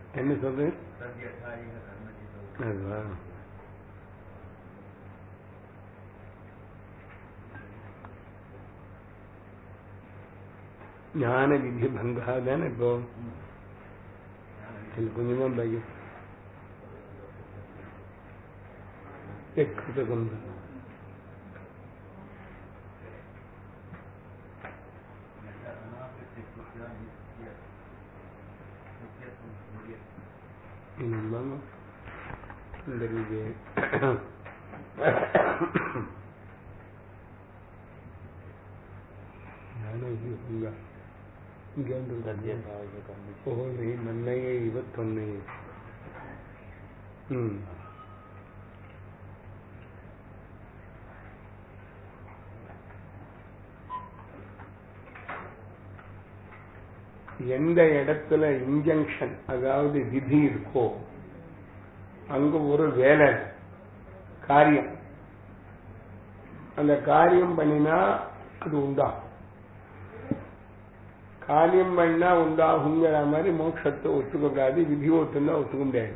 என்ன சொல்றது தத்யதாயிக கர்மஜிதோ அதுவா ஞான விதி பங்கா தானே இப்போ இது கொஞ்சமா பையன் கிருதகம் இனிமே இந்த இது ஞான விதி பங்கா இங்க வந்து தத்யதாயிக கர்மஜிதோ ஓ நீ நன்னையே ಇವತ್ತೊಂದು ಹ್ಮ್ எந்த இடத்துல இன்ஜங்ஷன் அதாவது விதி இருக்கோ அங்க ஒரு வேலை காரியம் அந்த காரியம் பண்ணினா அது உண்டாகும் காரியம் பண்ணா உண்டாகுங்கிற மாதிரி மோட்சத்தை ஒத்துக்க கூடாது விதி ஒத்துந்தா ஒத்துக்க முடியாது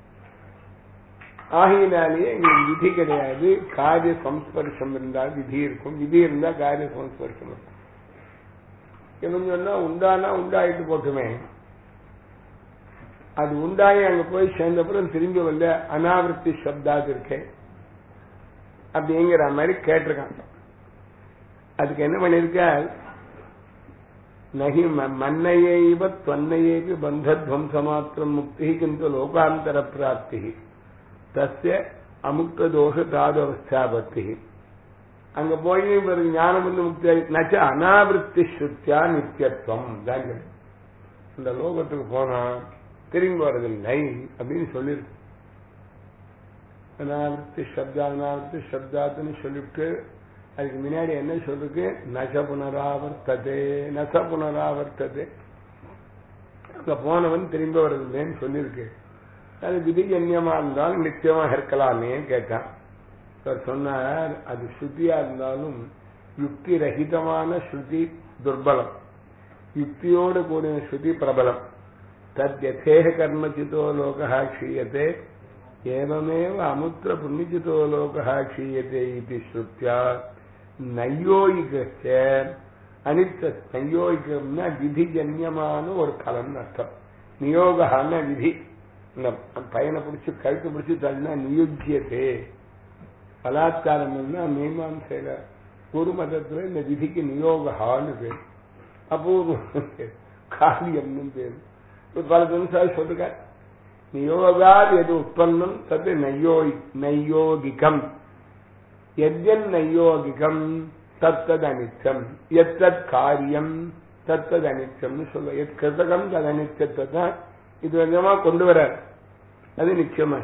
ஆகையினாலேயே இங்க விதி கிடையாது காரிய சம்ஸ்பர்ஷம் இருந்தால் விதி இருக்கும் விதி இருந்தா காரிய சம்ஸ்பர்ஷம் இருக்கும் இவன் சொன்னா உண்டானா உண்டாயிட்டு போட்டுமே அது உண்டாயி அங்க போய் சேர்ந்தப்புறம் திரும்பி வந்த அனாவிருத்தி சப்தாது இருக்கேன் அப்படிங்கிற மாதிரி கேட்டிருக்காங்க அதுக்கு என்ன பண்ணிருக்கார் நகி மன்னையைவ त्वन्नयेपि बन्धध्वंसमात्रम् मुक्तिः किन्तु लोकान्तरप्राप्तिः तस्य அமுக்ததோஷ அங்க போய் பிறகு ஞானம் வந்து முக்தி நச்ச அனாவிருத்தி சுத்தியா நித்தியத்துவம் தான் இந்த லோகத்துக்கு போனா திரும்பி வரதில்லை அப்படின்னு சொல்லியிருக்கு அனாவிருத்தி சப்தா அனாவிருத்தி சப்தாத்துன்னு சொல்லிவிட்டு அதுக்கு முன்னாடி என்ன சொல்லிருக்கு நச புனராவர்த்ததே நச புனராவர்த்ததே அங்க போனவன் திரும்ப வருதில்லைன்னு சொல்லியிருக்கு அது விதிஜன்யமா இருந்தாலும் நிச்சயமா இருக்கலாமே கேட்டான் அவர் சொன்னார் அது ஸ்ருதியா இருந்தாலும் யுக்தி ரஹிதமான ஸ்ருதி துர்பலம் யுக்தியோடு கூடிய ஸ்ருதி பிரபலம் தத் யதேக கர்மச்சிதோ லோகா க்ஷீயத்தே ஏவமேவ அமுத்திர புண்ணியச்சிதோ லோகா க்ஷீயத்தே இது ஸ்ருத்யா நையோயிக அனித்த நையோயிகம்னா விதிஜன்யமான ஒரு பலன் அர்த்தம் நியோகான விதி இந்த பையனை பிடிச்சி கழுத்து பிடிச்சி தள்ளினா நியுஜ்யத்தே பலாத்காரம் மீமாசையில குரு மதத்துல இந்த விதிக்கு நியோகான்னு பேர் அபூர்வம் காரியம்னு பேர் பல தினசாரி சொல்லுங்க நியோகாது எது உற்பத்தம் தது நையோய் நையோகிகம் எத்யன் நையோகிகம் தத்தது அனிச்சம் எத்தத் காரியம் தத்தது அனிச்சம்னு சொல்ல எத் கிருதகம் தது அனிச்சத்தை தான் இது விதமா கொண்டு வர அது நிச்சயமா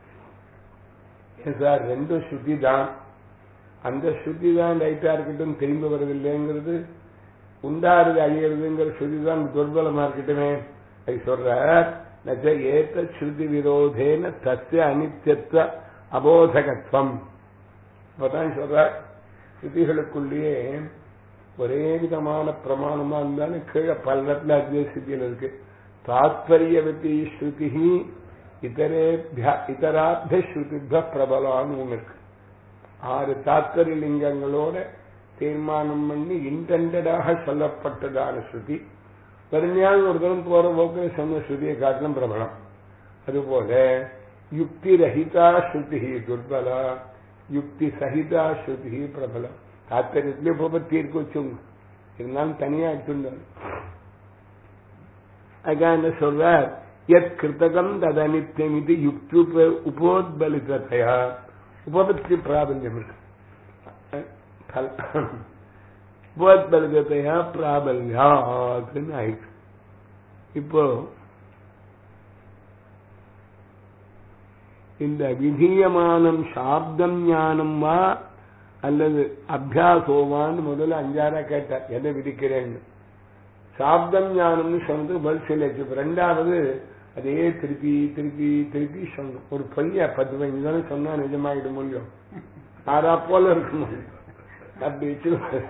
சார் ரெண்டும் ஸ்ருதி தான் அந்த ஸ்ருதி தான் ரைட்டா இருக்கட்டும் திரும்பி வருதில்லைங்கிறது உண்டாருது அழியறதுங்கிற ஸ்ருதி தான் துர்பலமா இருக்கட்டுமே அது சொல்ற நச்ச ஏத்த ஸ்ருதி விரோதேன தஸ்ய அனித்தியத்துவ அபோதகத்துவம் இப்பதான் சொல்ற ஸ்ருதிகளுக்குள்ளேயே ஒரே விதமான பிரமாணமா இருந்தாலும் கீழே பல இடத்துல அத்வேசித்தியில் இருக்கு தாத்பரியவதி ஸ்ருதி இதரேபிய இதராபிய ஸ்ருதிப பிரபலான்னு ஒண்ணு இருக்கு ஆறு தாத்பரிய லிங்கங்களோட தீர்மானம் பண்ணி இன்டெண்டடாக சொல்லப்பட்டதான ஸ்ருதி பெருமையாக ஒரு தரம் போற போக்கில் சொன்ன ஸ்ருதியை காட்டிலும் பிரபலம் அதுபோல யுக்தி ரஹிதா ஸ்ருதி துர்பலா யுக்தி சகிதா ஸ்ருதி பிரபலம் தாத்பரியத்திலே போக தீர்க்க வச்சுங்க இருந்தாலும் தனியா எடுத்துட்டாங்க அதுக்காக என்ன சொல்றார் எத் கிருத்தகம் ததனித்தியம் இது யுக்தி உபோத்பலிதத்தையா உபபத்தி பிராபல்யம் இருக்கு உபோத்பலிதத்தையா பிராபல்யாத்துன்னு ஆயிடுச்சு இப்போ இந்த விதீயமானம் சாப்தம் ஞானம் வா அல்லது அபியாசோவான்னு முதல்ல அஞ்சாரா கேட்டார் எதை விதிக்கிறேன்னு சாப்தம் ஞானம்னு சொன்னது பதில் சொல்லியாச்சு ரெண்டாவது அதே திருப்பி திருப்பி திருப்பி சொல்லணும் ஒரு பையன் பத்து பதினஞ்சு தானே சொன்னா நிஜமாயிட முடியும் ஆறா போல இருக்கணும் அப்படி வச்சு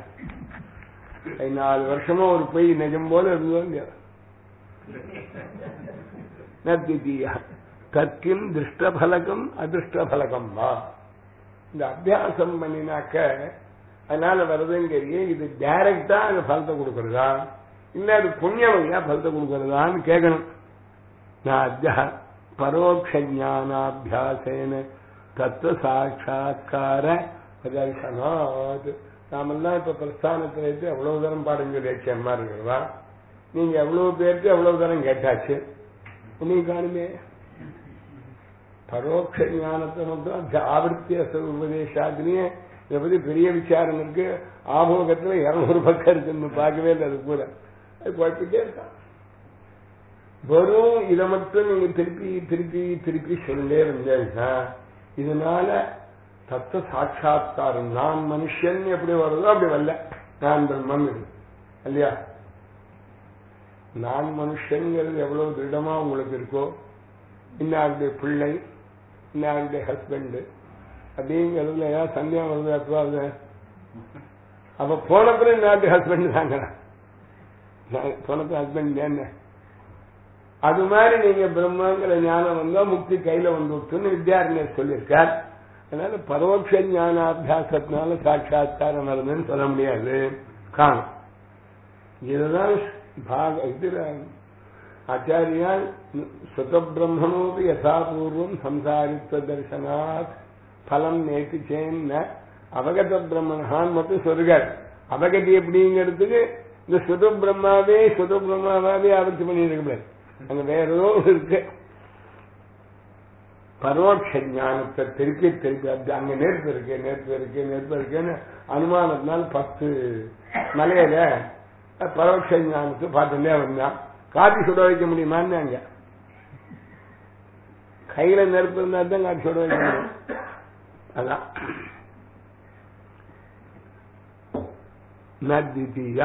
நாலு வருஷமா ஒரு பொய் நிஜம் போல இருந்தோம் ந திதீய தற்கிம் திருஷ்டபலகம் அதிருஷ்டபலகம் வா இந்த அபியாசம் பண்ணினாக்க அதனால வருதுங்கிறியே இது டைரக்டா அந்த பலத்தை கொடுக்கறதா இல்ல அது புண்ணியமையா பலத்தை கொடுக்கறதான்னு கேட்கணும் நான் அத்தியா பரோட்ச ஞானாபியாசேன தத்துவ சாட்சா்கார பிரதர்சனாத் நாமெல்லாம் இப்ப பிரஸ்தானத்துல இருந்து எவ்வளவு தரம் பாடுங்க லட்சியமா இருக்கிறதா நீங்க எவ்வளவு பேருக்கு எவ்வளவு தரம் கேட்டாச்சு நீங்க காணுமே பரோட்ச ஞானத்தை மட்டும் ஆவர்த்தி அச உபதேசாத்திலேயே இதை பத்தி பெரிய விசாரம் இருக்கு ஆபோகத்துல இருநூறு பக்கம் இருக்குன்னு பார்க்கவே இல்லை அது கூட அது குழப்பிட்டே இருக்கான் வெறும் இதை மட்டும் நீங்க திருப்பி திருப்பி திருப்பி சொல்லே இருந்தேன்னா இதனால தத்துவ சாட்சா்காரம் நான் மனுஷன் எப்படி வருதோ அப்படி வரல நான் பிரம்மம் இது இல்லையா நான் மனுஷங்கிறது எவ்வளவு திருடமா உங்களுக்கு இருக்கோ இன்னாருடைய பிள்ளை இன்னாருடைய ஹஸ்பண்ட் அப்படிங்கிறதுல ஏதாவது சந்தேகம் வருது அப்போ அப்ப போனப்புறம் இன்னாருடைய ஹஸ்பண்ட் தாங்கிறான் போனப்ப ஹஸ்பண்ட் என்ன அது மாதிரி நீங்க பிரம்மங்கிற ஞானம் வந்தா முக்தி கையில வந்து விட்டுன்னு வித்யாரண்யர் சொல்லியிருக்கார் அதனால பரோட்ச ஞானாபியாசத்தினால சாட்சா்காரம் வருதுன்னு சொல்ல முடியாது காணும் இதுதான் பாக இதுல ஆச்சாரியால் சுதபிரம்மனோபி யசாபூர்வம் சம்சாரித்வ தர்சனாத் பலம் நேற்று சேன்ன அவகத பிரம்மனான் மட்டும் சொல்லுகார் அவகதி எப்படிங்கிறதுக்கு இந்த சுத பிரம்மாவே சுத பிரம்மாவே ஆவர்த்தி பண்ணியிருக்க அங்க வேற ஏதோ இருக்கு பரோட்ச ஞானத்தை திருப்பி திருப்பி அது அங்க நெருப்பு இருக்கு நெருப்பு இருக்கு நெருப்பு இருக்குன்னு அனுமானத்தினால் பத்து மலையில பரோட்ச ஞானத்தை பார்த்துட்டே வந்தான் காட்டி சுட வைக்க முடியுமான்னு அங்க கையில நெருப்பு இருந்தா தான் காட்டி சுட வைக்க முடியும் அதான் நத்விதீய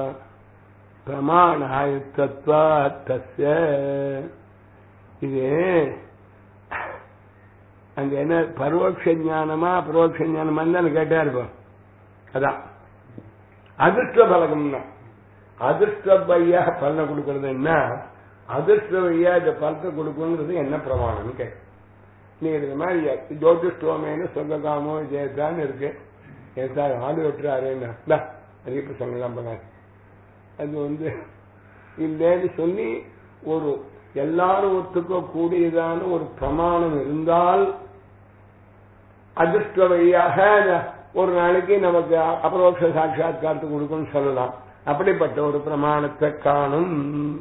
பிரமாணாயுத்தத்வா தஸ்ய இது அங்க என்ன பரோட்ச ஞானமா பரோட்ச ஞானமா தான் கேட்டா இருக்கும் அதான் அதிர்ஷ்ட பலகம்னா அதிர்ஷ்ட பையா பலனை கொடுக்கறது என்ன அதிர்ஷ்ட பையா இந்த பலத்தை கொடுக்குங்கிறது என்ன பிரமாணம் கேட்க நீ இது மாதிரி ஜோதிஷ்டோமேனு சொந்தகாமோ ஜெயத்தான்னு இருக்கு சார் ஆடு வெட்டுறாருன்னா அது இப்ப சொல்லலாம் பண்ணாரு அது வந்து இல்லைன்னு சொல்லி ஒரு எல்லாரும் ஒத்துக்க கூடியதான ஒரு பிரமாணம் இருந்தால் அதிர்ஷ்ட வழியாக ஒரு நாளைக்கு நமக்கு அபரோக்ஷ சாட்சா்காரத்து கொடுக்கும்னு சொல்லலாம் அப்படிப்பட்ட ஒரு பிரமாணத்தை காணும்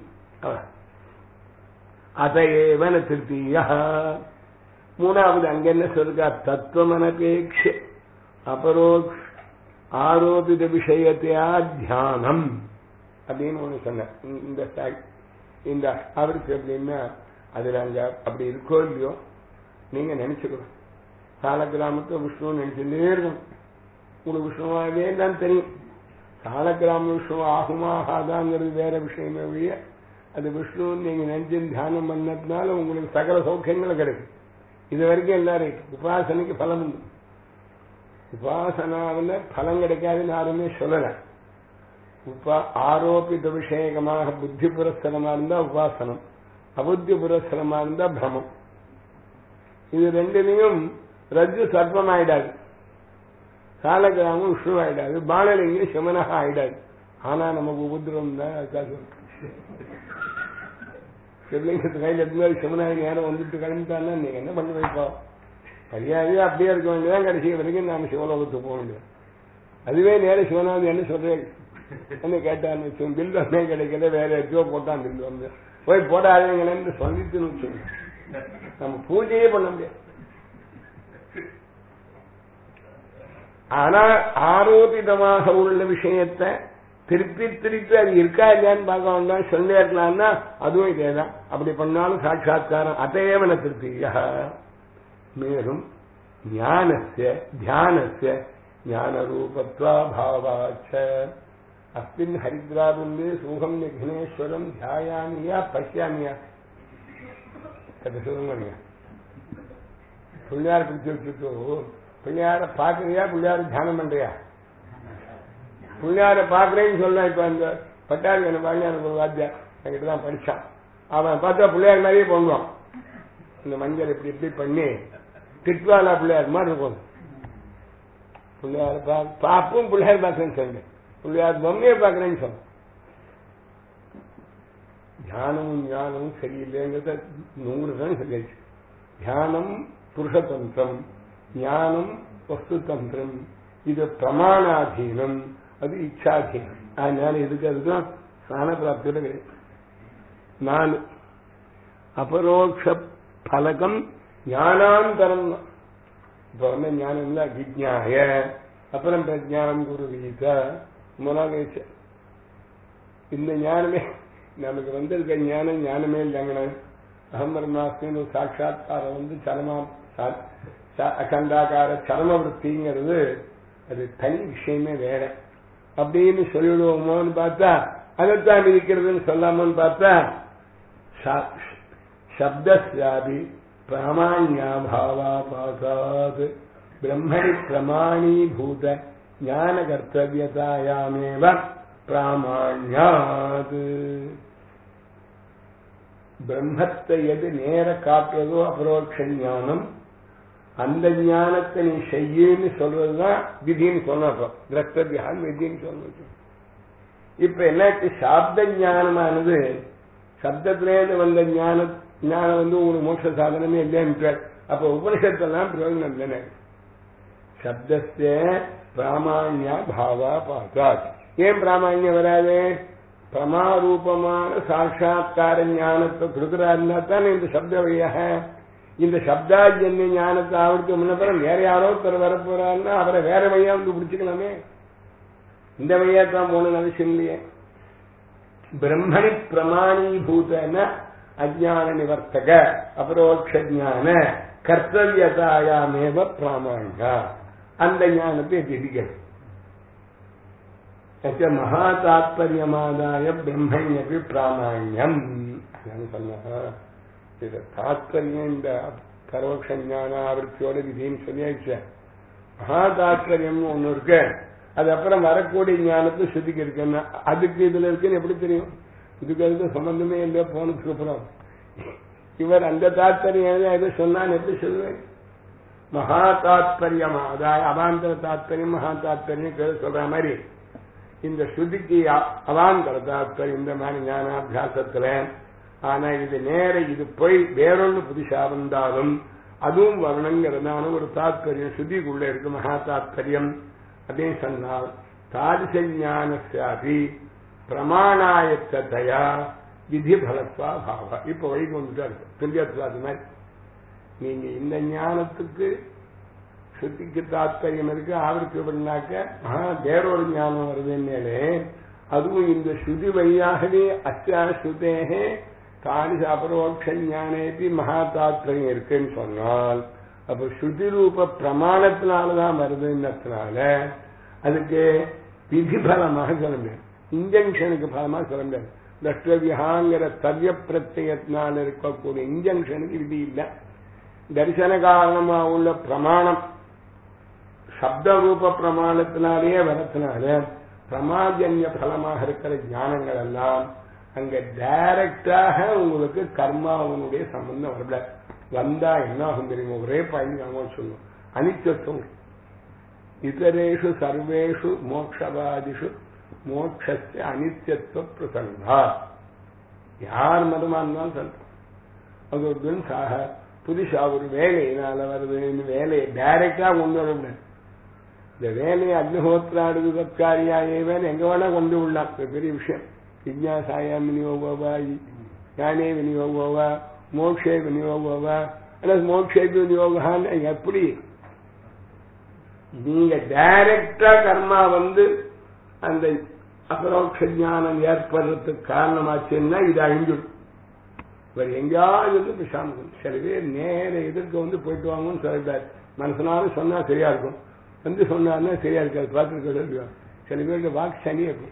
அதையேவன திருப்தியா மூணாவது அங்க என்ன சொல்லுக்கா தத்துவமனபேட்ச அபரோக்ஷ ஆரோபித விஷயத்தையா தியானம் அப்படின்னு ஒண்ணு சொன்ன இந்த இந்த அவருக்கு எப்படின்னா அதுல அங்க அப்படி இருக்கோ இல்லையோ நீங்க நினைச்சுக்கணும் சால கிராமத்தை விஷ்ணு நினைச்சுட்டே இருக்கணும் உங்களுக்கு விஷ்ணுவாகவே தான் தெரியும் சால கிராம விஷ்ணு ஆகுமா ஆகாதாங்கிறது வேற விஷயமே ஒழிய அது விஷ்ணு நீங்க நினைச்சு தியானம் பண்ணதுனால உங்களுக்கு சகல சௌக்கியங்களும் கிடைக்கும் இது வரைக்கும் எல்லாரும் உபாசனைக்கு பலம் உண்டு உபாசனாவில் பலம் கிடைக்காதுன்னு யாருமே சொல்லல உபா ஆரோபித விஷயகமாக புத்தி புரஸ்தரமா இருந்தா உபாசனம் அபுத்தி புரஸ்தரமா இருந்தா பிரமம் இது ரெண்டுலையும் ரஜ்ஜு சர்ப்பம் ஆயிடாது சாலகிராமம் விஷ்ணு ஆயிடாது பாலலிங்கம் சிவனாக ஆயிடாது ஆனா நமக்கு உபதிரம் தான் அதுக்காக சிவலிங்கத்து கையில் எடுத்து சிவனாய் நேரம் வந்துட்டு கிளம்பிட்டான்னா நீங்க என்ன பண்ண வைப்போம் மரியாதையா அப்படியே இருக்க வேண்டியதான் கடைசி வரைக்கும் நாம சிவலோகத்துக்கு போக வேண்டியது அதுவே நேர சிவனாவது என்ன சொல்றேன் என்ன கேட்டான்னு பில் வந்தே கிடைக்கல வேற எச்சோ போட்டான் பில் வந்து போய் போடாதீங்களேன்னு சொல்லிட்டுன்னு வச்சுங்க நம்ம பூஜையே பண்ண முடியாது ஆனா ஆரோபிதமாக உள்ள விஷயத்தை திருப்பி திருப்பி அது இருக்கா இல்லையான்னு பார்க்க வேண்டாம் சொல்லே இருக்கலாம்னா அதுவும் இதேதான் அப்படி பண்ணாலும் சாட்சா்காரம் அதையவன திருப்தியா மேலும் ஞானஸ்ய தியானஸ்ய ஞான ரூபத்வா பாவாச்ச அஸ்மின் ஹரித்ராபிந்து சூகம் விக்னேஸ்வரம் தியாயாமியா பசியாமியா கதை சொல்லுங்க பிள்ளையார் பிடிச்சு வச்சுட்டு பிள்ளையார பாக்குறியா பிள்ளையார தியானம் பண்றியா பிள்ளையார பாக்குறேன்னு சொல்ல இப்ப அந்த பட்டாரி என்ன பாண்டியான ஒரு வாத்தியா என்கிட்ட தான் படிச்சான் அவன் பார்த்தா பிள்ளையார் மாதிரியே பண்ணுவான் இந்த மஞ்சள் இப்படி இப்படி பண்ணி திட்வாலா பிள்ளையார் மாதிரி இருக்கும் பிள்ளையார் பா பாப்பும் பிள்ளையார் பார்க்கறேன்னு சொல்லுங்க பிள்ளையார் பொம்மையை பார்க்கறேன்னு சொல்ல தியானமும் ஞானமும் சரியில்லைங்கிறத நூறு தான் சொல்லியாச்சு தியானம் புருஷதந்திரம் ஞானம் வஸ்துதந்திரம் இது பிரமாணாதீனம் அது இச்சாதீனம் அதனால இதுக்கு அதுக்கும் ஸ்நான பிராப்தியோட கிடையாது நாலு அபரோக்ஷ பலகம் ஞானாந்தரம் இப்ப வந்து ஞானம் இல்ல விஜ்ஞாய அப்புறம் பிரஜானம் குரு கீதா மூணாவது இந்த ஞானமே நமக்கு வந்திருக்க ஞானம் ஞானமே இல்லைங்கண்ணா அகம் பிரம்மாஸ்மின்னு சாட்சாத்காரம் வந்து சரமா அகண்டாகார சரம விற்பிங்கிறது அது தனி விஷயமே வேற அப்படின்னு சொல்லிவிடுவோமோன்னு பார்த்தா அதைத்தான் இருக்கிறதுன்னு சொல்லாமன்னு பார்த்தா சப்தாபி பிராமாண்யாபாவா பாசாத் பிரம்மணி பிரமாணீபூத ஞான கர்த்தவியதாயாமேவ பிராமாண்யாத் பிரம்மத்தை எது நேர காட்டுறதோ அபரோட்ச ஞானம் அந்த ஞானத்தை நீ செய்யுன்னு சொல்றதுதான் விதின்னு சொன்னப்போ திரஷ்டவியான் விதின்னு சொல்றது இப்ப என்னாச்சு சாப்த ஞானமானது சப்தத்திலேருந்து வந்த ஞான ஞானம் வந்து உங்களுக்கு மோட்ச சாதனமே இல்லைன்னு அப்ப உபனிஷத்தெல்லாம் பிரயோஜனம் இல்லைன்னு சப்தஸ்ய பிராமாண்யா பாவா பாசாத் ஏன் பிராமாண்யம் வராது பிரமாரூபமான சாட்சா்கார ஞானத்தை கொடுக்கிறாருன்னா தானே இந்த சப்த வழியாக இந்த சப்தாஜன்ய ஞானத்தை அவருக்கு முன்னப்புறம் வேற யாரோ ஒருத்தர் வரப்போறாருன்னா அவரை வேற வழியா வந்து பிடிச்சுக்கலாமே இந்த வழியா தான் போகணும்னு அவசியம் இல்லையே பிரம்மணி பிரமாணீபூதன அஜான நிவர்த்தக அபரோக்ஷ ஜான கர்த்தவியதாயாமேவ பிராமணியா அந்த ஞானத்தை திதிகள் மகா தாத்பரியமாதாய பிரம்மண்யபி பிராமாண்யம் சொன்ன இது தாத்பரியம் இந்த பரோட்ச ஞான ஆவர்த்தியோட விதின்னு சொல்லியாச்சு மகா தாத்பரியம் ஒண்ணு இருக்கு அது அப்புறம் வரக்கூடிய ஞானத்தை சுத்திக்கு இருக்குன்னா அதுக்கு இதுல இருக்குன்னு எப்படி தெரியும் இதுக்கு அதுக்கு சம்பந்தமே இல்லை போனதுக்கு அப்புறம் இவர் அந்த தாத்பரியம் எது சொன்னான்னு எப்படி சொல்லுவேன் மகா தாத்பரியம் அதாவது அவாந்தர தாத்பரியம் மகா தாத்பரியம் சொல்ற மாதிரி இந்த ஸ்ருதிக்கு அவாந்தர தாத்பரியம் இந்த மாதிரி ஞானாபியாசத்துல ஆனா இது நேர இது போய் வேறொன்று புதுசா வந்தாலும் அதுவும் வரணுங்கிறதான ஒரு தாத்பரியம் ஸ்ருதிக்குள்ள இருக்கு மகா தாத்பரியம் அப்படின்னு சொன்னால் தாதிச ஞானசாபி பிரமாணாயத்ததையா விதி பலத்வா பாவா இப்ப வழி கொண்டுட்டா இருக்கு துல்லியத்வாது மாதிரி நீங்க இந்த ஞானத்துக்கு ஸ்ருதிக்கு தாத்பரியம் இருக்கு ஆவர்த்தி பண்ணாக்க வேறொரு ஞானம் வருதுன்னே அதுவும் இந்த ஸ்ருதி வழியாகவே அத்தியா ஸ்ருதேகே தானிச அபரோக்ஷ ஞானேபி மகா தாத்பரியம் இருக்குன்னு சொன்னால் அப்ப ஸ்ருதி ரூப பிரமாணத்தினாலதான் வருதுன்றதுனால அதுக்கு விதி பலமாக சொல்ல முடியாது இன்ஜங்ஷனுக்கு பலமாக சொல்ல முடியாது தஷ்டவியாங்கிற தவ்ய பிரத்யத்தினால் இருக்கக்கூடிய இன்ஜங்ஷனுக்கு விதி இல்லை தரிசன காரணமா உள்ள பிரமாணம் சப்த ரூப பிரமாணத்தினாலேயே வரத்தினால பிரமாஜன்ய பலமாக இருக்கிற ஞானங்கள் எல்லாம் அங்க டைரக்டாக உங்களுக்கு கர்மாவனுடைய சம்பந்தம் வரல வந்தா என்ன ஆகும் தெரியுமா ஒரே பாயிண்ட் நாம சொல்லுவோம் அனிச்சத்துவம் இதரேஷு சர்வேஷு மோக்ஷவாதிஷு மோட்சத்து அனித்தியத்துவ பிரசங்கா யார் மதமா இருந்தாலும் சொல்றோம் அது ஒரு தினசாக புதுசா ஒரு வேலையினால வருதுன்னு வேலையை டைரக்டா கொண்டு வர முடியாது இந்த வேலையை அக்னிஹோத்ராடு தற்காரியாயேவன் எங்க வேணா கொண்டு விடலாம் பெரிய விஷயம் ஜிஜ்ஞாசாயா விநியோகோவா ஞானே விநியோகோவா மோக்ஷே விநியோகோவா அல்லது மோக்ஷே விநியோகான்னு எப்படி நீங்க டைரக்டா கர்மா வந்து அந்த அபரோக்ஷ ஞானம் ஏற்படுறதுக்கு காரணமாச்சுன்னா இது அழிஞ்சிடும் இவர் எங்கேயாவது இருந்து பேசாம சில பேர் நேர எதிர்க்க வந்து போயிட்டு வாங்கன்னு சொல்லக்கூடாது மனசனாலும் சொன்னா சரியா இருக்கும் வந்து சொன்னாருன்னா சரியா இருக்காது பார்த்துருக்க சில பேருக்கு வாக்கு சனி அப்படி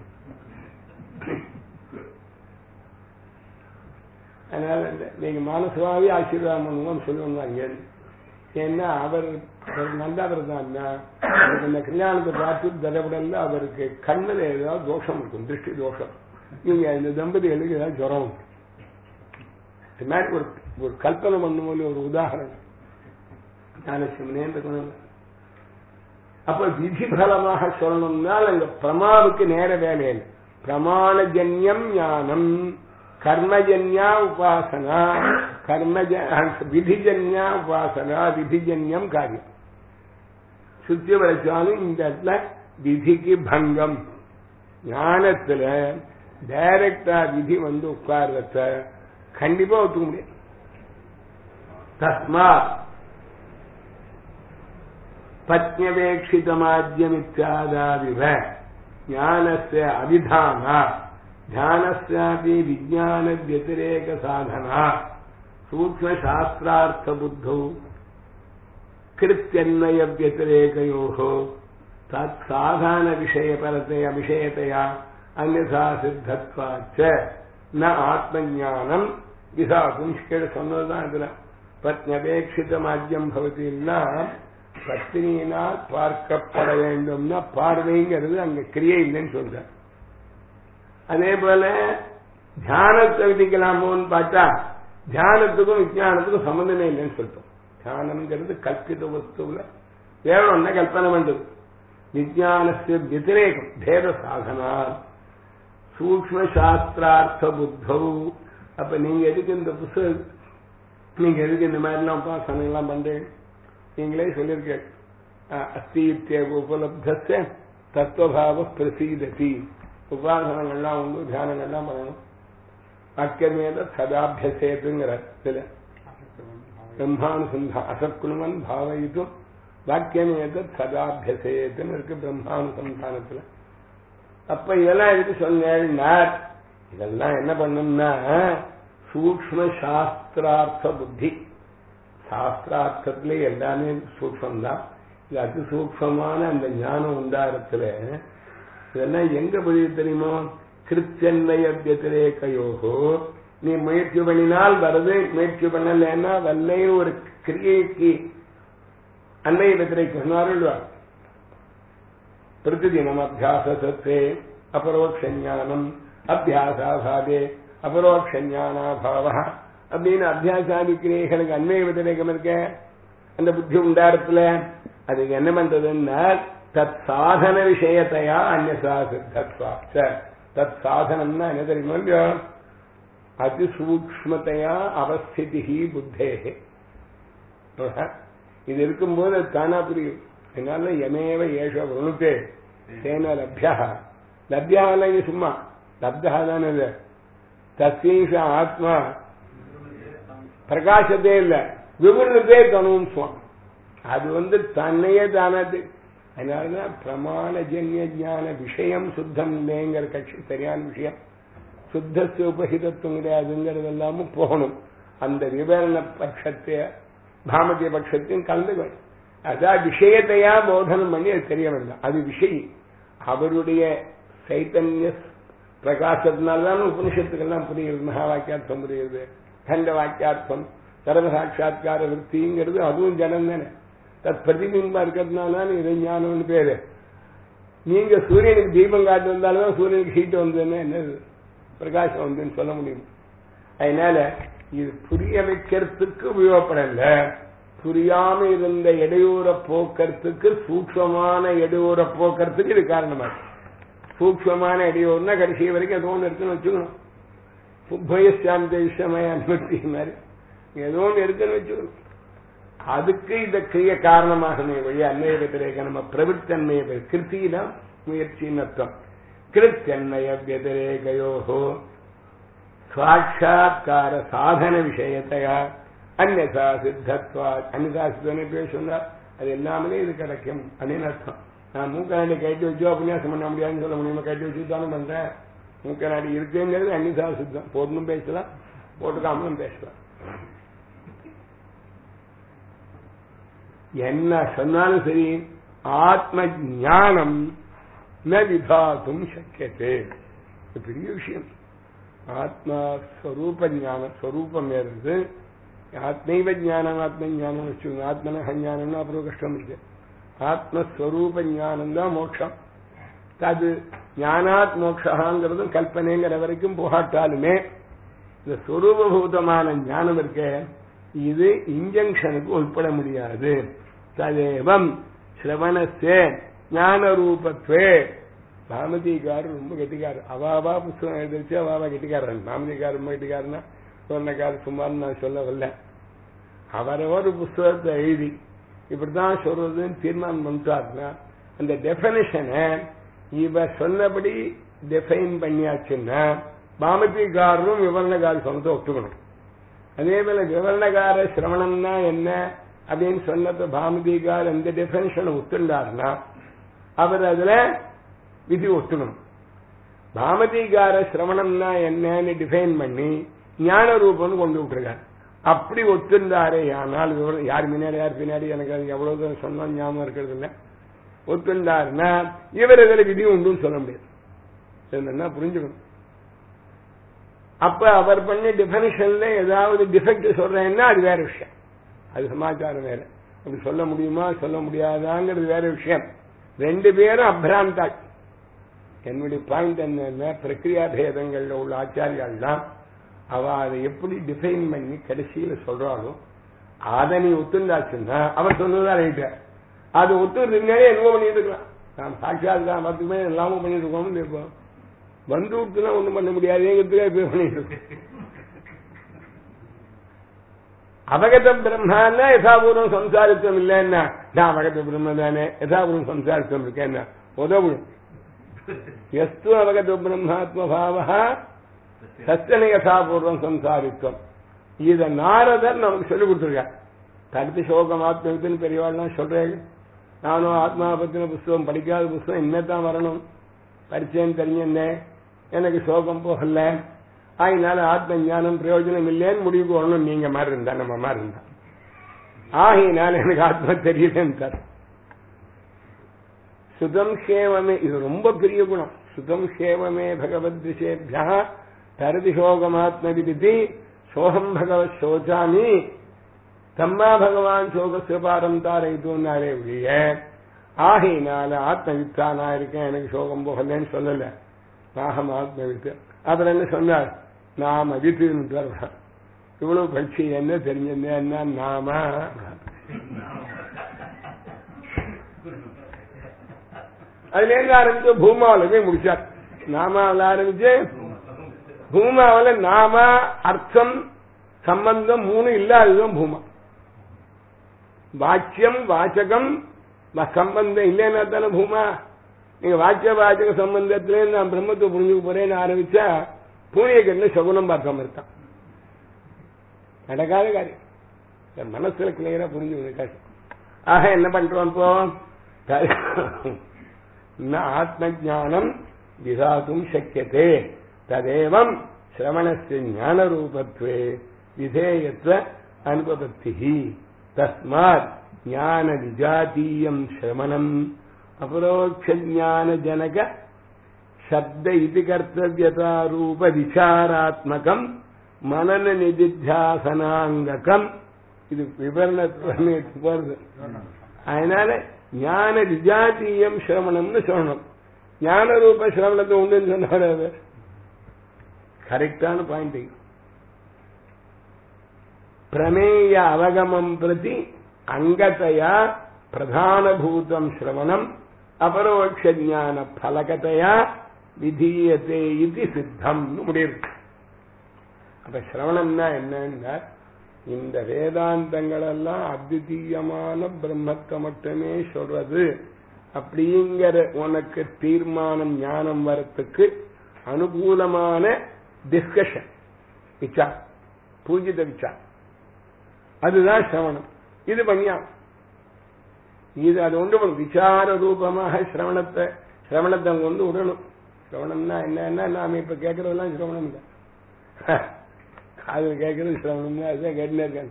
அதனால நீங்க மனசுவாவே ஆசீர்வாதம் பண்ணுவோம்னு சொல்லுவாங்க ஏன்னா அவர் நல்லவர் தான் அவருக்கு இந்த கல்யாணத்தை பார்த்து தடபடல அவருக்கு கண்ணில் ஏதாவது தோஷம் இருக்கும் திருஷ்டி தோஷம் நீங்க இந்த தம்பதிகளுக்கு ஏதாவது ஜுரம் இது மாதிரி ஒரு ஒரு கல்பனை பண்ணும்போது ஒரு உதாரணம் ஞானசிம்மனே இருக்கணும் அப்ப விதி பலமாக சொல்லணும்னால் அங்க பிரமாவுக்கு நேர வேலை இல்லை பிரமாணஜன்யம் ஞானம் கர்மஜன்யா உபாசனா கர்மஜ விதிஜன்யா உபாசனா விதிஜன்யம் காரியம் சுத்தி வளைச்சாலும் இந்த இடத்துல விதிக்கு பங்கம் ஞானத்துல டைரக்டா விதி வந்து உட்கார்றத கண்டிப்பா ஒத்துக்க முடியாது தஸ்மா பத்யவேட்சிதமாத்யமித்யாதாவிவ ஞானஸ்ய அவிதானா ध्यानस्यापि विज्ञान व्यतिरेक साधना सूक्ष्म शास्त्रार्थ बुद्धौ कृत्यन्वय व्यतिरेकयोः तत्साधान विषय परतया विषयतया अन्यथा सिद्धत्वाच्च न ஆத்மஞானம் விசாக்கும் கீழே சொன்னதுதான் இதுல பத்னபேட்சிதமாஜ்யம் பவதின்னா பத்தினியினால் பார்க்கப்பட வேண்டும்னா பார்வைங்கிறது அங்க கிரியை இல்லைன்னு சொல்றார் அதே போல தியானத்தை விதிக்கலாமோன்னு பார்த்தா தியானத்துக்கும் விஜயானத்துக்கும் சம்பந்தமே இல்லைன்னு சொல்லிட்டோம் தியானம்ங்கிறது கல்பித வஸ்துல வேறொன்ன கல்பனை பண்றது விஜயானஸ்ய வத்திரேகம் பேத சாதனா சூக்ம சாஸ்திரார்த்த புத்தௌ அப்ப நீங்க எதுக்கு இந்த புத்தகம் நீங்க எதுக்கு இந்த மாதிரிலாம் உபாசனை எல்லாம் பண்றீங்க நீங்களே சொல்லியிருக்கேன் அஸ்தி உபலப்தஸ்ய தத்துவபாவ பிரசீததி உபாசனங்கள்லாம் உண்டு தியானங்கள்லாம் பண்ணணும் வாக்கியமேத சதாபியசேதுங்கிற இதுல பிரம்மானுசந்தா அசக்குணுவன் பாவயிட்டும் வாக்கியமேத சதாபியசேதுன்னு இருக்கு பிரம்மானுசந்தானத்துல அப்ப இதெல்லாம் எதுக்கு சொன்னேன்னா இதெல்லாம் என்ன பண்ணும்னா சூக்ம சாஸ்திரார்த்த புத்தி சாஸ்திரார்த்தத்திலே எல்லாமே சூக்மம் தான் இது அதி சூக்மமான அந்த ஞானம் உண்டாரத்துல இதெல்லாம் எங்க புரியுது தெரியுமோ கிருத்தன்மய வத்திரேகையோகோ நீ முயற்சி பண்ணினால் வருது முயற்சி பண்ணலன்னா வல்லை ஒரு கிரியைக்கு அன்னைய வத்திரேக்கம் சொன்னார்கள் பிரதிதினம் அபியாசத்தே அபரோக்ஷஞானம் அபியாசாபாவே அபரோக்ஷஞானாபாவ அப்படின்னு அத்தியாசாதி கிரியைகளுக்கு அன்மைய வத்திரேகம் இருக்க அந்த புத்தி உண்டாரத்துல அதுக்கு என்ன பண்றதுன்னா தத் சாதன விஷயத்தையா அந்நசா சித்தத்வாச்ச தத் சாதனம்னா என்ன தெரியுமா இல்லையோ அதிசூக்மத்தையா அவஸ்திதி புத்தேகே இது இருக்கும்போது அது தானா புரியும் என்னால எமேவ ஏஷ விருணுத்தே தேன லப்யா லப்யாவில் இது சும்மா லப்தா தானே இது தஸ்யீஷ ஆத்மா பிரகாசத்தே இல்லை விவரணத்தே தனுவும் சுவாமி அது வந்து தன்னையே தானது அதனாலதான் பிரமாணஜன்ய ஜான விஷயம் சுத்தம் இல்லைங்கிற கட்சி சரியான விஷயம் சுத்தத்து உபகிதத்துவம் கிடையாதுங்கிறது எல்லாமும் போகணும் அந்த விவரண பட்சத்தை பாமத்திய பட்சத்தையும் கலந்துக்கணும் அதான் விஷயத்தையா போதனம் பண்ணி அது தெரிய வேண்டாம் அது விஷயம் அவருடைய சைத்தன்ய பிரகாசத்தினால்தான் உபனிஷத்துக்கெல்லாம் புரியுது மகா வாக்கியார்த்தம் புரியுது கண்ட வாக்கியார்த்தம் சர்வ சாட்சா்கார விற்பிங்கிறது அதுவும் ஜனம் தானே தத் பிரதிபிம்பா இருக்கிறதுனால இது ஞானம்னு பேரு நீங்க சூரியனுக்கு தீபம் காட்டு வந்தாலும் சூரியனுக்கு ஹீட் வந்ததுன்னா என்னது பிரகாசம் வந்துன்னு சொல்ல முடியும் அதனால இது புரிய வைக்கிறதுக்கு உபயோகப்படல புரியாம இருந்த இடையூற போக்குறதுக்கு சூக்ஷமான இடையூற போக்குறதுக்கு இது காரணமா சூக்ஷமான இடையூறுனா கடைசி வரைக்கும் ஏதோ ஒன்று இருக்குன்னு வச்சுக்கணும் உபயசாந்த விஷயமய அனுமதி மாதிரி ஏதோ ஒன்று இருக்குன்னு வச்சுக்கணும் அதுக்கு இந்த கிரிய காரணமாகவே வழி அன்னைய வத்திரேக நம்ம பிரவித்தன்மைய கிருத்தினா முயற்சின்னு அர்த்தம் கிருத்தன்மய வத்திரேகையோகோ சாட்சா்கார சாதன விஷயத்தையா அந்நதா சித்தத்வா அந்நதா சித்தனை பேர் சொன்னார் அது எல்லாமே இது கிடைக்கும் அப்படின்னு அர்த்தம் நான் மூக்கநாடி கட்டி வச்சோ உபன்யாசம் பண்ண முடியாதுன்னு சொல்ல முடியுமா கட்டி வச்சு தானே பண்றேன் மூக்கநாடி இருக்குங்கிறது அந்நிதா சித்தம் போடணும் பேசலாம் போட்டுக்காமலும் பேசலாம் என்ன சொன்னாலும் சரி ஆத்ம ஞானம் ந விதாத்தும் சக்கியத்தே பெரிய விஷயம் ஆத்மா ஸ்வரூப ஞானம் ஸ்வரூபம் இருந்து ஆத்மைவ ஜானம் ஆத்ம ஞானம் வச்சுக்கோங்க ஆத்மன ஞானம்னா அப்புறம் கஷ்டம் இருக்கு ஆத்மஸ்வரூப ஞானம் தான் மோட்சம் அது ஞானாத் மோட்சகாங்கிறதும் கல்பனைங்கிற வரைக்கும் போகாட்டாலுமே இந்த சொரூபபூதமான ஞானம் இருக்கே இது இன்ஜங்ஷனுக்கு உட்பட முடியாது ததேவம் சிரவணசே ஞான ரூபத்வே பாமதிக்காரர் ரொம்ப கெட்டிக்காரர் அவாவா புஸ்தகம் எழுதிச்சு அவாவா கெட்டிக்காரன் பாமதிக்காரர் ரொம்ப கெட்டிக்காரன்னா சொன்னக்காரர் சும்மான்னு நான் சொல்ல வரல அவரவர் புஸ்தகத்தை எழுதி இப்படிதான் சொல்றதுன்னு தீர்மானம் பண்ணிட்டாருன்னா அந்த டெபனிஷனை இவர் சொன்னபடி டிஃபைன் பண்ணியாச்சுன்னா பாமதிகாரரும் விவரணகாரர் சொன்னதை ஒத்துக்கணும் அதே போல விவரணகார சிரவணம்னா என்ன அப்படின்னு சொன்னத பாமதிகார் அந்த டெபினேஷனை ஒத்துண்டாருன்னா அவர் அதுல விதி ஒத்துக்கணும் பாமதிகார சிரவணம்னா என்னன்னு டிஃபைன் பண்ணி ஞான ரூபம்னு கொண்டு விட்டுருக்காரு அப்படி ஒத்துண்டாரே ஆனால் விவரம் யார் முன்னாடி யார் பின்னாடி எனக்கு அது எவ்வளவு தூரம் சொன்னா ஞாபகம் இருக்கிறது இல்லை ஒத்துண்டாருன்னா இவர் இதில் விதி உண்டுன்னு சொல்ல முடியாது என்னன்னா புரிஞ்சுக்கணும் அப்ப அவர் பண்ண டிஃபனிஷன்ல ஏதாவது டிஃபெக்ட் சொல்றேன்னா அது வேற விஷயம் அது சமாச்சாரம் வேற அப்படி சொல்ல முடியுமா சொல்ல முடியாதாங்கிறது வேற விஷயம் ரெண்டு பேரும் அப்ராந்தாள் என்னுடைய பாயிண்ட் என்ன பிரக்ரியா பேதங்கள்ல உள்ள ஆச்சாரியால் தான் அவ அதை எப்படி டிஃபைன் பண்ணி கடைசியில சொல்றாளோ அதை நீ ஒத்துண்டாச்சுன்னா அவர் சொன்னதுதான் ரைட்டு அது ஒத்துறதுனாலே என்னமோ பண்ணிட்டு இருக்கலாம் நாம் சாட்சியாத் தான் பத்துக்குமே எல்லாமும் பண்ணிட்டு இருக்கோம்னு இருப்போம் வந்து விட்டுனா ஒண்ணும் பண்ண முடியாதுங்கிறதுக்காக இப்ப பண்ணிட்டு இருக்கோம் அவகத பிரம்மான்னா யசாபூர்வம் சம்சாரித்தம் இல்லைன்னா நான் அவகத பிரம்ம தானே யசாபூர்வம் சம்சாரித்தம் இருக்கேன்னா உதவு எஸ்து அவகத பிரம்மாத்ம பாவா சத்தனை யசாபூர்வம் சம்சாரித்தம் இத நாரதர் நமக்கு சொல்லிக் கொடுத்துருக்கார் தடுத்து சோகம் ஆத்மவித்துன்னு பெரியவாள்லாம் சொல்றேன் நானும் ஆத்மா பத்தின புஸ்தகம் படிக்காத புஸ்தகம் இனிமேதான் வரணும் படிச்சேன்னு தெரிஞ்சிருந்தேன் எனக்கு சோகம் போகல அதனால ஆத்ம ஞானம் பிரயோஜனம் இல்லைன்னு முடிவுக்கு வரணும் நீங்க மாதிரி இருந்தா நம்ம மாதிரி இருந்தா ஆகையினால எனக்கு ஆத்மா தெரியலன்னு சுதம் சேவமே இது ரொம்ப பெரிய குணம் சுதம் சேவமே பகவத் விஷேபியா தரதி சோகமாத்ம விதி சோகம் பகவத் சோச்சாமி தம்மா பகவான் சோகசிய பாரம் தாரைத்துனாரே ஒழிய ஆகையினால ஆத்மவித்தா நான் இருக்கேன் எனக்கு சோகம் போகலன்னு சொல்லல நாகம் ஆத்மவித்து அப்புறம் என்ன சொன்னார் நாம் அவித்துன்னு இவ்வளவு பட்சி என்ன தெரிஞ்சது என்ன நாம அதுல இருந்து ஆரம்பிச்சு பூமாவில போய் முடிச்சார் நாமாவில் ஆரம்பிச்சு பூமாவில நாம அர்த்தம் சம்பந்தம் மூணு இல்லாததும் பூமா வாக்கியம் வாச்சகம் சம்பந்தம் இல்லைன்னா தானே பூமா நீங்க வாக்கிய வாச்சக சம்பந்தத்திலே நான் பிரம்மத்தை புரிஞ்சுக்க போறேன்னு ஆரம்பிச்சா பூனையை கண்ணு சகுனம் பார்க்காம இருக்கான் நடக்காத காரியம் மனசுல கிளியரா புரிஞ்சு ஆக என்ன பண்றோம் இப்போ ஆத்ம ஜானம் விதாத்தும் சக்கியதே ததேவம் சிரவணஸ்ய ஞான ரூபத்வே விதேயத்வ அனுபபத்தி தஸ்மாத் ஞான விஜாத்தீயம் சிரவணம் அபரோக்ஷ ஞான ஜனக சப்த இது கர்த்தவியதா ரூப விசாராத்மகம் மனன நிதித்தியாசனாங்ககம் இது விவரணத்துவமே வருது அதனால ஞான விஜாத்தீயம் சிரவணம்னு சொல்லணும் ஞான ரூப சிரவணத்தை உண்டுன்னு சொன்னாரு கரெக்டான பாயிண்ட் பிரமேய அவகமம் பிரதி அங்கத்தையா பிரதானபூதம் சிரவணம் அபரோக்ஷ ஜான பலகத்தையா விதீயத்தே இது சித்தம் முடியும் அப்ப சிரவணம்னா என்னன்னா இந்த வேதாந்தங்கள் எல்லாம் அத்விதீயமான பிரம்மத்தை மட்டுமே சொல்றது அப்படிங்கிற உனக்கு தீர்மானம் ஞானம் வரத்துக்கு அனுகூலமான டிஸ்கஷன் விசார் பூஜித விசார் அதுதான் சிரவணம் இது பண்ணியா இது அது ஒன்று விசார ரூபமாக சிரவணத்தை சிரவணத்தை கொண்டு விடணும் சிரவணம்னா என்னன்னா நாம இப்ப கேட்கறதெல்லாம் சிரவணம் இல்லை காதல் கேட்கறது சிரவணம் தான் அதுதான் கேட்டுனே இருக்காங்க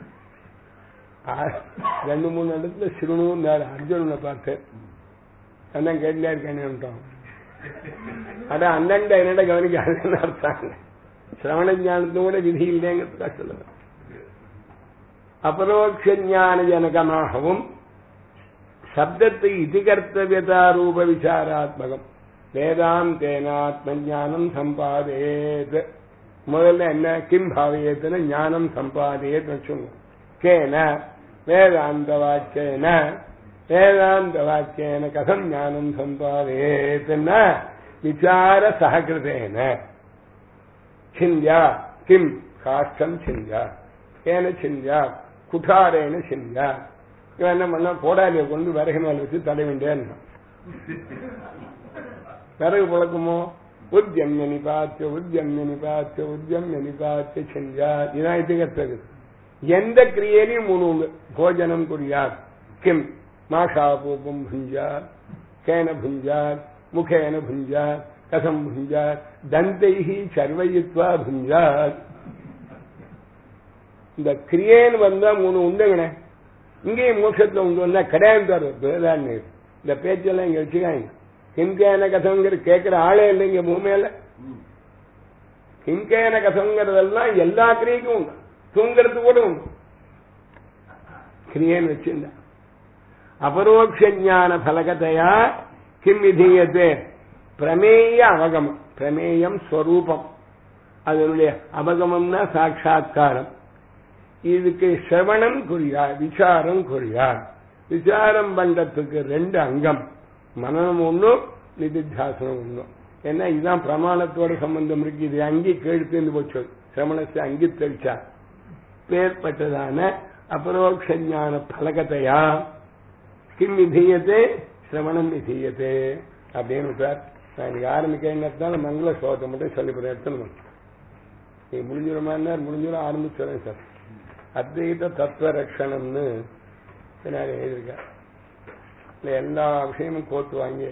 ரெண்டு மூணு இடத்துல சிறுணும் அர்ஜுனனை பார்த்தேன் அதான் கேட்டுனே இருக்கேன்னு அதான் அந்தண்ட என்னட கவனிக்காதுன்னு அர்த்தம் சிரவண ஞானத்தோட விதி இல்லைங்கிறதுக்காக சொல்லுங்க அபரோக்ஷ ஞான ஜனகமாகவும் சப்தத்தை இதிகர்த்தவியதா ரூப விசாராத்மகம் வேதாந்தேனாத்ம ஞானம் சம்பாதேத் முதல்ல என்ன கிம் பாவியத்துல ஞானம் சம்பாதியன்னு வச்சுங்க கேன வேதாந்த வாக்கியன வேதாந்த வாக்கியன கதம் ஞானம் சம்பாதேத்துன்னா விசார சககிருதேன சிந்தியா கிம் காஷ்டம் சிந்தியா ஏன சிந்தியா குட்டாரேன சிந்தியா இவன் என்ன பண்ணா கோடாலியை கொண்டு விறகு மேல வச்சு தடை வேண்டியான்னு விறகு புழக்கமோ உத்தியம்ய நிபாத்திய உத்தியம்ய நிபாத்திய உத்தியம்ய நிபாத்திய சிந்தியா இதான் இது கத்தது எந்த கிரியையிலையும் மூணு உண்டு போஜனம் குறியார் கிம் மாஷாபூபம் புஞ்சார் கேன புஞ்சார் முகேன புஞ்சார் கதம் புஞ்சார் தந்தைஹி சர்வயித்வா புஞ்சார் இந்த கிரியேன்னு வந்தா மூணு உண்டுங்கண்ணே இங்கேயும் மோட்சத்துல உண்டு வந்தா கிடையாது தரும் இந்த பேச்செல்லாம் இங்க வச்சுக்காங்க கிம்கேன கதங்கிற கேட்கிற ஆளே இல்லை இங்க பூமியில கிம்கேன கதங்கிறதெல்லாம் எல்லா கிரியைக்கும் உண்டு தூங்கிறது கூட உண்டு கிரியேன்னு வச்சிருந்தா அபரோக்ஷ ஞான பலகதையா கிம் விதீயத்தே பிரமேய அவகமம் பிரமேயம் ஸ்வரூபம் அதனுடைய அவகமம்னா சாட்சா்காரம் இதுக்கு சிரவணம் குறியார் விசாரம் குறியார் விசாரம் பண்றதுக்கு ரெண்டு அங்கம் மனநம் ஒன்றும் நிதித்தியாசனம் ஒன்றும் ஏன்னா இதுதான் பிரமாணத்தோட சம்பந்தம் இருக்கு இது அங்கி கேழ்த்து போச்சு சிரமணத்தை அங்கி தெளிச்சா பேர்பட்டதான அபரோக்ஷ ஞான பலகத்தையா கிம் விதீயத்தே சிரவணம் விதீயத்தே அப்படின்னு சார் நான் இன்னைக்கு ஆரம்பிக்கிறதுனால மங்கள ஸ்லோகத்தை மட்டும் சொல்லிவிடுறேன் எடுத்துன்னு நீ முடிஞ்சிருமான்னு முடிஞ்சிடும் ஆரம்பிச்சுறேன் சார் அத்வைத தத்துவ ரட்சணம்னு பின்னாடி எழுதியிருக்கேன் இல்லை எல்லா விஷயமும் கோத்து வாங்கி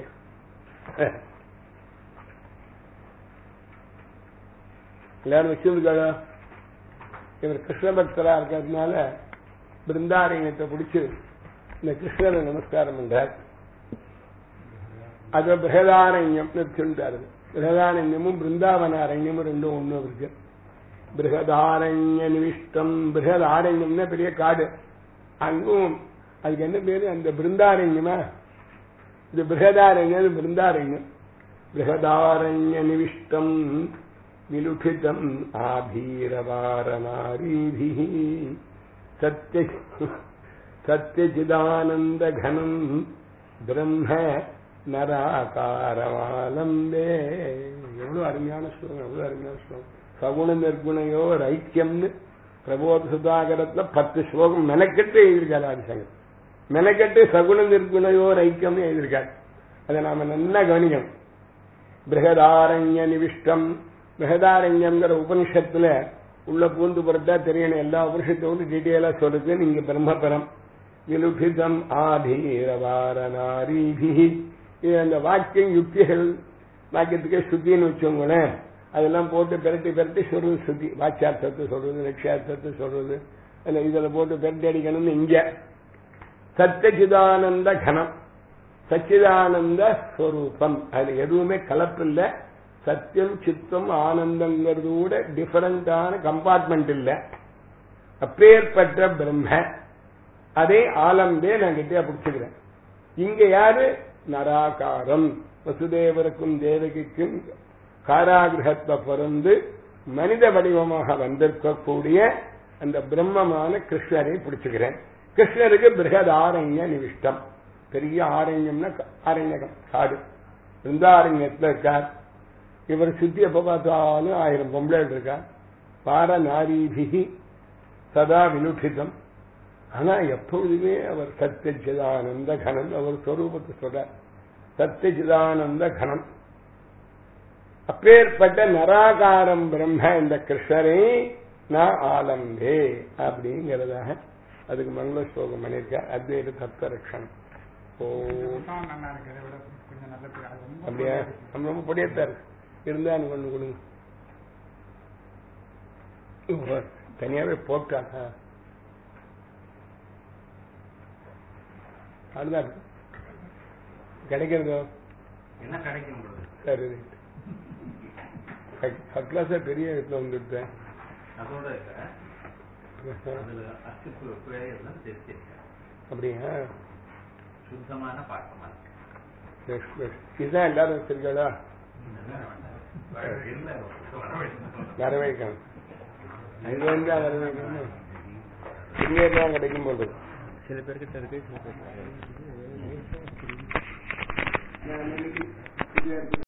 எல்லாரும் வச்சிருக்காங்க இவர் கிருஷ்ண பக்தரா இருக்கிறதுனால பிருந்தாரண்யத்தை பிடிச்சு இந்த கிருஷ்ணரை நமஸ்காரம் பண்றார் அது பிரகதாரண்யம்னு சொல்லிட்டாரு பிரகதாரண்யமும் பிருந்தாவன அரண்யமும் ரெண்டும் ஒண்ணு இருக்கு பிருகதாரண்ய நிவிஷ்டம் பிருகதாரண்யம்னா பெரிய காடு அங்கும் அதுக்கு என்ன பேரு அந்த பிருந்தாரண்யமா இது பிருகதாரண்யம் பிருந்தாரண்யம் பிருகதாரண்ய நிவிஷ்டம் விலுஷிதம் ஆபீரவாரநாரீபி சத்திய சத்தியச்சிதானந்த கனம் பிரம்ம நராகாரமாலம்பே எவ்வளவு அருமையான ஸ்லோகம் எவ்வளவு அருமையான ஸ்லோகம் சகுண நிர்குணையோ ஐக்கியம்னு பிரபோத சுதாகரத்துல பத்து ஸ்லோகம் மெனக்கெட்டு எழுதியிருக்காரு ஆதிசங்கர் மெனக்கெட்டு சகுண நிர்குணையோ ஐக்கியம்னு எழுதியிருக்காரு அதை நாம நல்லா கவனிக்கணும் பிரகதாரண்ய நிவிஷ்டம் பிரகதாரண்யம்ங்கிற உபனிஷத்துல உள்ள பூந்து புரட்டா தெரியணும் எல்லா உபனிஷத்தோடு டீட்டெயிலா சொல்றது நீங்க பிரம்மபரம் விலுபிதம் ஆதீரவாரநாரீபி இது அந்த வாக்கியம் யுக்திகள் வாக்கியத்துக்கே சுத்தின்னு வச்சோங்களேன் அதெல்லாம் போட்டு பெரட்டி பெரட்டி சொல்றது சுத்தி வாக்கியார்த்தத்தை சொல்றது லட்சியார்த்தத்தை சொல்றது இதுல போட்டு பெரட்டி அடிக்கணும்னு இங்க சத்தியச்சிதானந்த கனம் சச்சிதானந்த ஸ்வரூபம் அதுல எதுவுமே கலப்பில்லை சத்தியம் சித்தம் ஆனந்தங்கிறது கூட டிஃபரண்டான கம்பார்ட்மெண்ட் இல்ல அப்பேற்பட்ட பிரம்ம அதே ஆலம்பே நான் கிட்டே பிடிச்சுக்கிறேன் இங்க யாரு நராகாரம் வசுதேவருக்கும் தேவகிக்கும் காராகிரகத்தை பிறந்து மனித வடிவமாக வந்திருக்கக்கூடிய அந்த பிரம்மமான கிருஷ்ணரை பிடிச்சுக்கிறேன் கிருஷ்ணருக்கு பிருகதாரண்ய நிவிஷ்டம் பெரிய ஆரண்யம்னா ஆரண்யகம் காடு பிருந்தாரண்யத்துல இருக்கார் இவர் சுத்தி எப்ப பார்த்தாலும் ஆயிரம் பொம்பளை இருக்கா பார நாரீபிகி சதா வினுஷிதம் ஆனா எப்பொழுதுமே அவர் சத்தியச்சிதானந்த கணம் அவர் ஸ்வரூபத்தை சொல்றார் சத்தியச்சிதானந்த கணம் அப்பேற்பட்ட நராகாரம் பிரம்ம இந்த கிருஷ்ணரை நான் ஆலம்பே அப்படிங்கிறதாக அதுக்கு மங்கள ஸ்லோகம் பண்ணியிருக்கார் அத்வைத தத்துவ ரட்சணம் ஓ நல்லா இருக்கு அதை விட கொஞ்சம் நல்ல பேர். அது ரொம்ப அப்படியா நம்ம ரொம்ப பொடியத்தா இருக்கு இருந்தா எனக்கு ஒண்ணு கொடுங்க ஓ, தனியாவே போட்டா அதுதான் இருக்கு. கிடைக்கிறதோ என்ன கிடைக்கும் உங்களுக்கு சரி ஃபர்ஸ்ட் கிளாஸா பெரிய இடத்துல வந்துட்டேன் அதோட இல்ல அதுல அச்சுப்பு பிழையெல்லாம் தெரிஞ்சிருக்கேன் அப்படியா சுத்தமான பாட்டமா இருக்கு Yes, yes. இதுதான் எல்லாரும் வச்சிருக்காளா இதெல்லாம் வேண்டாம் இல்லை வர வைக்கணும். வர வைக்கணும் அங்க வந்து வர வைக்கணும் இங்கே தான் கிடைக்கும் போது சில பேர்கிட்ட இருக்கு சில பேர் நான் இன்னைக்கு